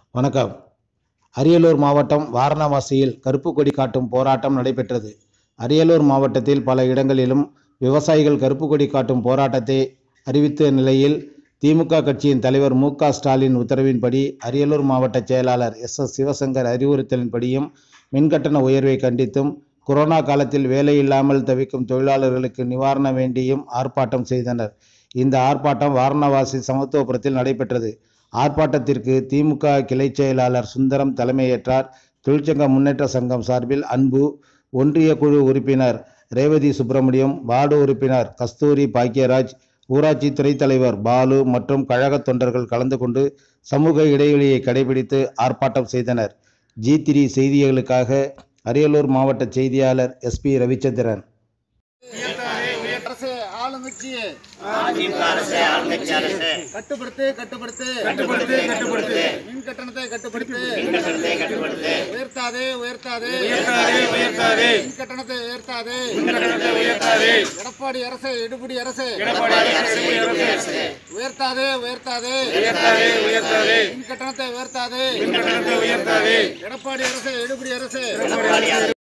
வணக்கம் அரியலூர் மாவட்டம் வாரணாசியில் கருப்பு கொடி காட்டும் போராட்டம் நடைபெற்றது அரியலூர் மாவட்டத்தில் பல இடங்களிலும் விவசாயிகள் கருப்பு கொடி காட்டும் போராட்டத்தை அறிவித்த நிலையில் திமுக கட்சியின் தலைவர் மு க ஸ்டாலின் உத்தரவின்படி அரியலூர் மாவட்ட செயலாளர் எஸ் எஸ் சிவசங்கர் அறிவுறுத்தலின்படியும் மின்கட்டண உயர்வை கண்டித்தும் கொரோனா காலத்தில் வேலை இல்லாமல் தவிக்கும் தொழிலாளர்களுக்கு நிவாரணம் வேண்டியும் ஆர்ப்பாட்டம் செய்தனர் இந்த ஆர்ப்பாட்டம் வாரணாசி சமத்துவபுரத்தில் நடைபெற்றது ஆர்ப்பாட்டத்திற்கு திமுக கிளை செயலாளர் சுந்தரம் தலைமையேற்றார் தொழிற்சங்க முன்னேற்ற சங்கம் சார்பில் அன்பு ஒன்றிய குழு உறுப்பினர் ரேவதி சுப்பிரமணியம் வார்டு உறுப்பினர் கஸ்தூரி பாக்கியராஜ் ஊராட்சி துறைத் தலைவர் பாலு மற்றும் கழக தொண்டர்கள் கலந்து கொண்டு சமூக இடைவெளியை கடைபிடித்து ஆர்ப்பாட்டம் செய்தனர் ஜி த்ரீ செய்திகளுக்காக அரியலூர் மாவட்ட செய்தியாளர் எஸ்பி ரவிச்சந்திரன் அரசு ஆளுங்கட்சி கட்டுப்படுத்து கட்டுப்படுத்து கட்டுப்படுத்து கட்டுப்படுத்து மின் கட்டணத்தை கட்டுப்படுத்து உயர்த்தாதே உயர்த்தாதே உயர்த்தாதே உயர்த்தாதே மின் கட்டணத்தை உயர்த்தாதே கட்டணத்தை உயர்த்தாதே எடப்பாடி அரசு எடுபடி அரசு எடப்பாடி அரசு அரசு உயர்த்தாதே உயர்த்தாதே உயர்த்தாதே உயர்த்தாதே மின் கட்டணத்தை உயர்த்தாதே கட்டணத்தை உயர்த்தாதே எடப்பாடி அரசு எடுபடி அரசு